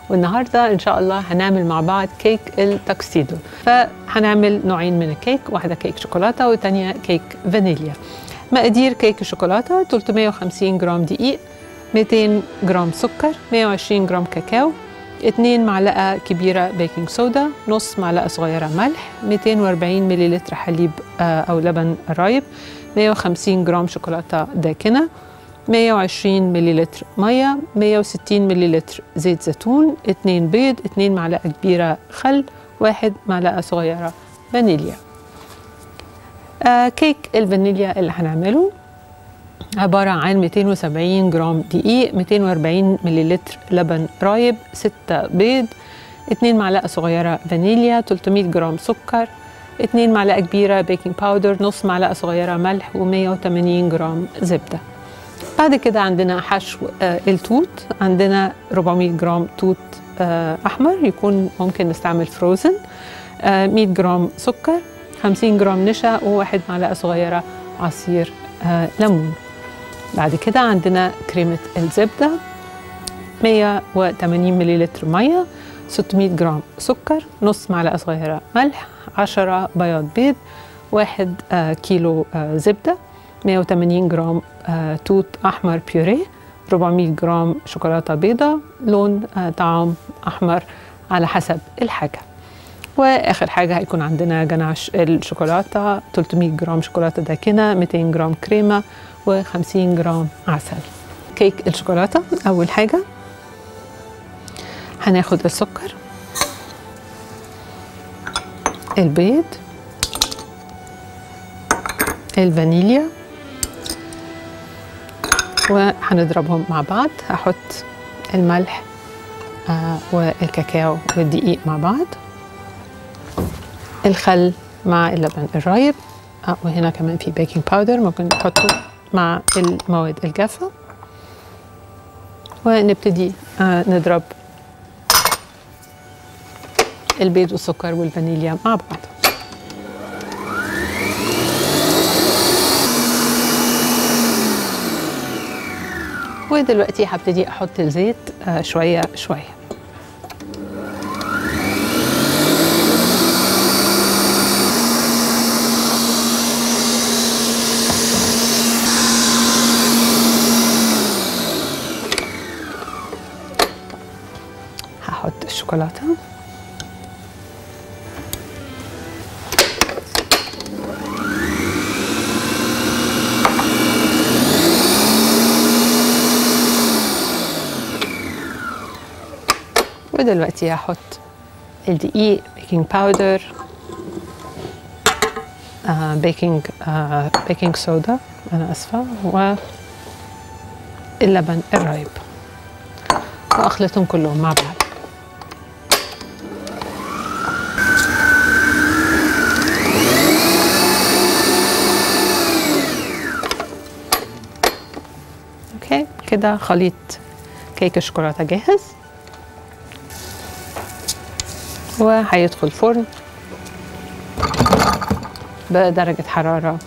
والنهارده ان شاء الله هنعمل مع بعض كيك التاكسيدو فهنعمل نوعين من الكيك واحده كيك شوكولاته والتانيه كيك فانيليا مقادير كيك الشوكولاته 350 جرام دقيق 200 جرام سكر 120 جرام كاكاو 2 معلقه كبيره بيكنج صودا نص معلقه صغيره ملح 240 مليلتر حليب آه، او لبن رايب 150 جرام شوكولاته داكنه 120 مليلتر ميه 160 مليلتر زيت زيتون 2 بيض 2 معلقه كبيره خل 1 معلقه صغيره فانيليا آه كيك الفانيليا اللي هنعمله عبارة عن 270 جرام دقيق 240 مليلتر لبن رايب 6 بيض 2 معلقة صغيرة فانيليا 300 جرام سكر 2 معلقة كبيرة بيكنج باودر نص معلقة صغيرة ملح و180 جرام زبدة بعد كده عندنا حشو آه التوت عندنا 400 جرام توت آه أحمر يكون ممكن نستعمل فروزن آه 100 جرام سكر 50 جرام نشا وواحد معلقة صغيرة عصير آه ليمون بعد كده عندنا كريمة الزبدة 180 مليلتر مية 600 جرام سكر نص معلقة صغيرة ملح 10 بياض بيض واحد آه كيلو آه زبدة 180 جرام آه توت أحمر بيوريه 400 جرام شوكولاتة بيضة لون آه طعام أحمر على حسب الحاجة واخر حاجه هيكون عندنا جناش الشوكولاته 300 جرام شوكولاته داكنه 200 جرام كريمه و50 جرام عسل كيك الشوكولاته اول حاجه هناخد السكر البيض الفانيليا وهنضربهم مع بعض هحط الملح آه والكاكاو والدقيق مع بعض الخل مع اللبن الرايب آه وهنا كمان في بيكنج باودر ممكن نحطه مع المواد الجافة ونبتدي آه نضرب البيض والسكر والفانيليا مع بعض ودلوقتي هبتدي احط الزيت آه شويه شويه هحط الشوكولاته ودلوقتي هحط الدقيق بيكنج باودر آه بيكنج آه بيكنج صودا انا اسفه واللبن الرايب واخلطهم كلهم مع بعض اوكي كده خليط كيك الشوكولاته جاهز وهيدخل فرن بدرجة حرارة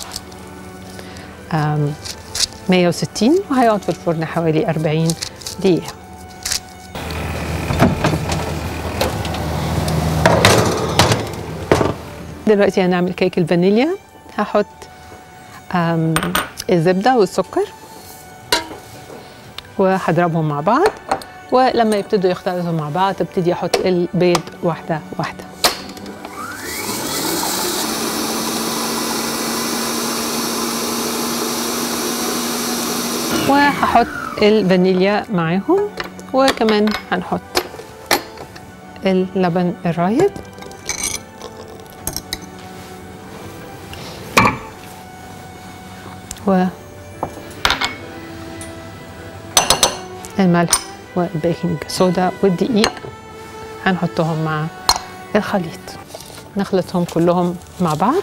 160 وهيقعد في الفرن حوالي 40 دقيقة دلوقتي هنعمل كيك الفانيليا هحط الزبدة والسكر وهضربهم مع بعض ولما يبتدوا يختلطوا مع بعض ابتدي احط البيض واحده واحده وهحط الفانيليا معاهم وكمان هنحط اللبن الرايب و الملح والبيكنج صودا والدقيق هنحطهم مع الخليط نخلطهم كلهم مع بعض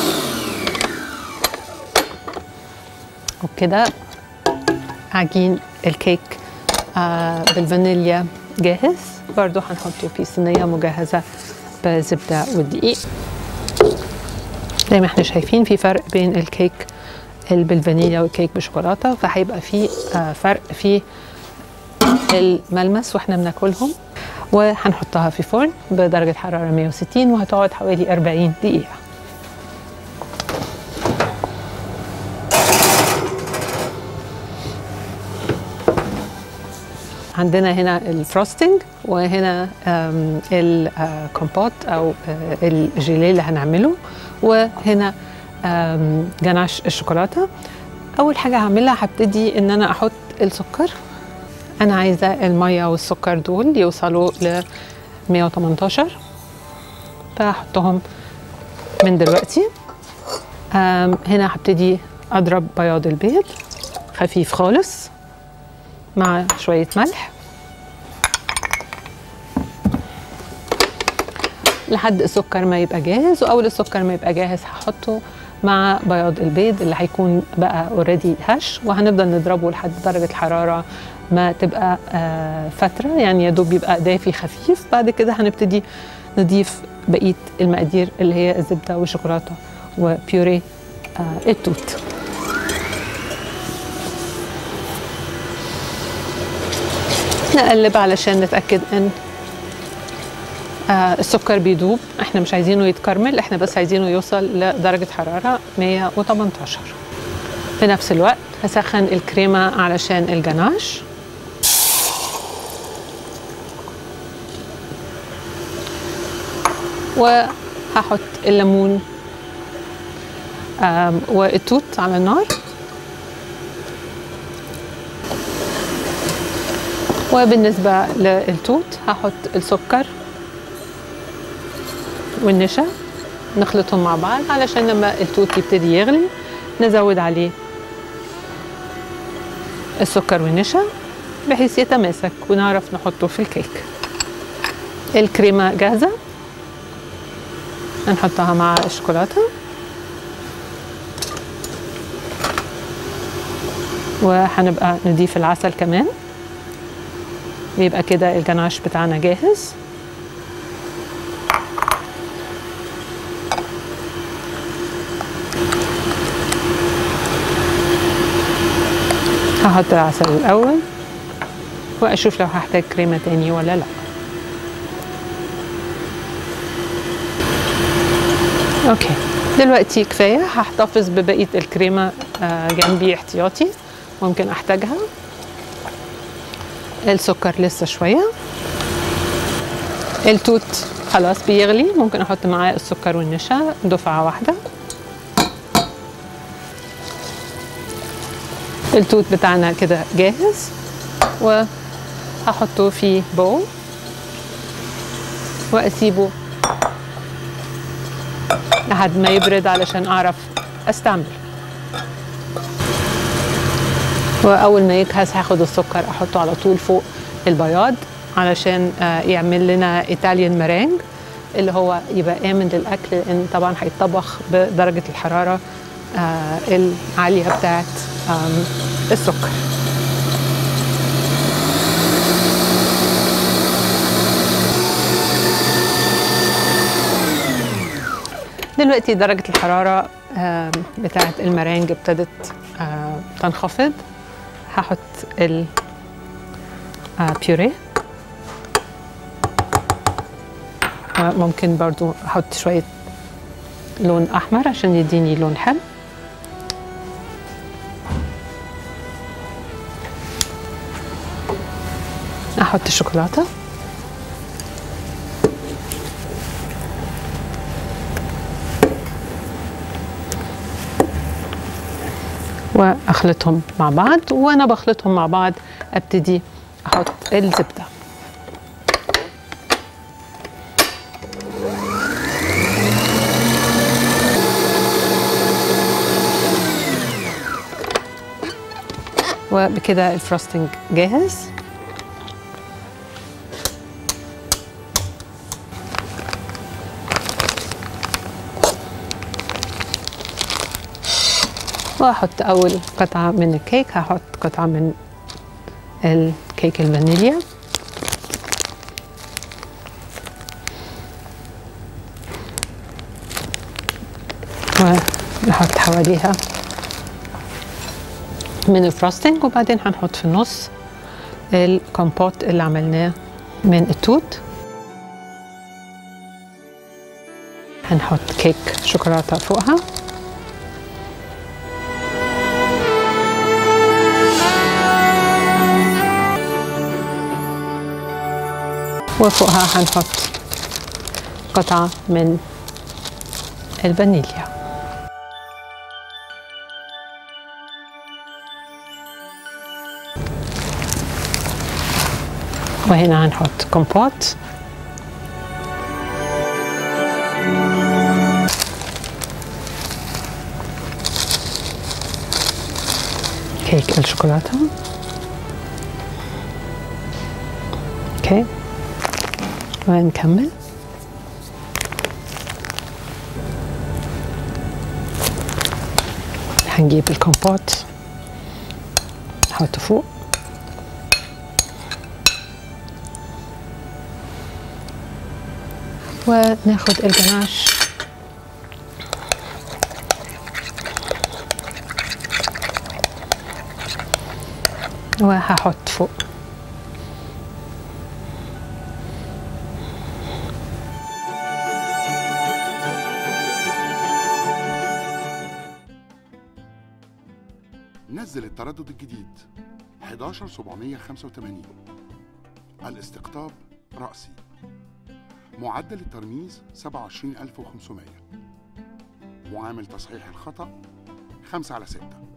وبكده عجين الكيك آه بالفانيليا جاهز برضو هنحطه في صينية مجهزة بزبدة والدقيق زي ما احنا شايفين في فرق بين الكيك اللي بالفانيليا والكيك بشوكولاتة فهيبقى في آه فرق في الملمس واحنا بناكلهم وهنحطها في فرن بدرجة حرارة 160 وهتقعد حوالي 40 دقيقة عندنا هنا الفروستنج وهنا آم، الكومبوت او آه، الجيليه اللي هنعمله وهنا آم، جناش الشوكولاته اول حاجه هعملها هبتدي ان انا احط السكر انا عايزه الميه والسكر دول يوصلوا ل 118 فهحطهم من دلوقتي آم، هنا هبتدي اضرب بياض البيض خفيف خالص مع شوية ملح لحد السكر ما يبقى جاهز وأول السكر ما يبقى جاهز هحطه مع بياض البيض اللي هيكون بقى اوريدي هش وهنفضل نضربه لحد درجة الحرارة ما تبقى آه فترة يعني يا دوب يبقى دافي خفيف بعد كده هنبتدي نضيف بقية المقادير اللي هي الزبدة والشوكولاتة وبيوري آه التوت نقلب علشان نتأكد ان آه السكر بيدوب احنا مش عايزينه يتكرمل احنا بس عايزينه يوصل لدرجة حرارة 118 في نفس الوقت هسخن الكريمة علشان الجناش وهحط الليمون آم، والتوت على النار وبالنسبة للتوت هحط السكر والنشا نخلطهم مع بعض علشان لما التوت يبتدي يغلي نزود عليه السكر والنشا بحيث يتماسك ونعرف نحطه في الكيك الكريمة جاهزة هنحطها مع الشوكولاتة وهنبقى نضيف العسل كمان يبقى كده الجناش بتاعنا جاهز هحط العسل الأول وأشوف لو هحتاج كريمة تاني ولا لأ أوكي دلوقتي كفاية هحتفظ ببقية الكريمة آه، جنبي احتياطي ممكن أحتاجها السكر لسه شوية التوت خلاص بيغلي ممكن أحط معاه السكر والنشا دفعة واحدة التوت بتاعنا كده جاهز وهحطه في بول واسيبه لحد ما يبرد علشان اعرف استعمل واول ما يجهز هاخد السكر احطه على طول فوق البياض علشان آه، يعمل لنا ايطاليان مارينج اللي هو يبقى امن للاكل لان طبعا هيطبخ بدرجه الحراره آه، العاليه بتاعت آم، السكر دلوقتي درجة الحرارة آم، بتاعة المرانج ابتدت آه، تنخفض هحط البيوريه ممكن برضو احط شوية لون احمر عشان يديني لون حلو احط الشوكولاته واخلطهم مع بعض وانا بخلطهم مع بعض ابتدي احط الزبده وبكده الفروستنج جاهز وهحط اول قطعه من الكيك هحط قطعه من الكيك الفانيليا ونحط حواليها من الفروستنج وبعدين هنحط في النص الكومبوت اللي عملناه من التوت هنحط كيك شوكولاتة فوقها وفوقها هنحط قطعة من الفانيليا وهنا هنحط كومبوت كيك الشوكولاتة اوكي ونكمل هنجيب الكومبوت نحطه فوق وناخد الجناش وهحط فوق نزل التردد الجديد 11785 الاستقطاب رأسي معدل الترميز 27500 معامل تصحيح الخطأ 5 على 6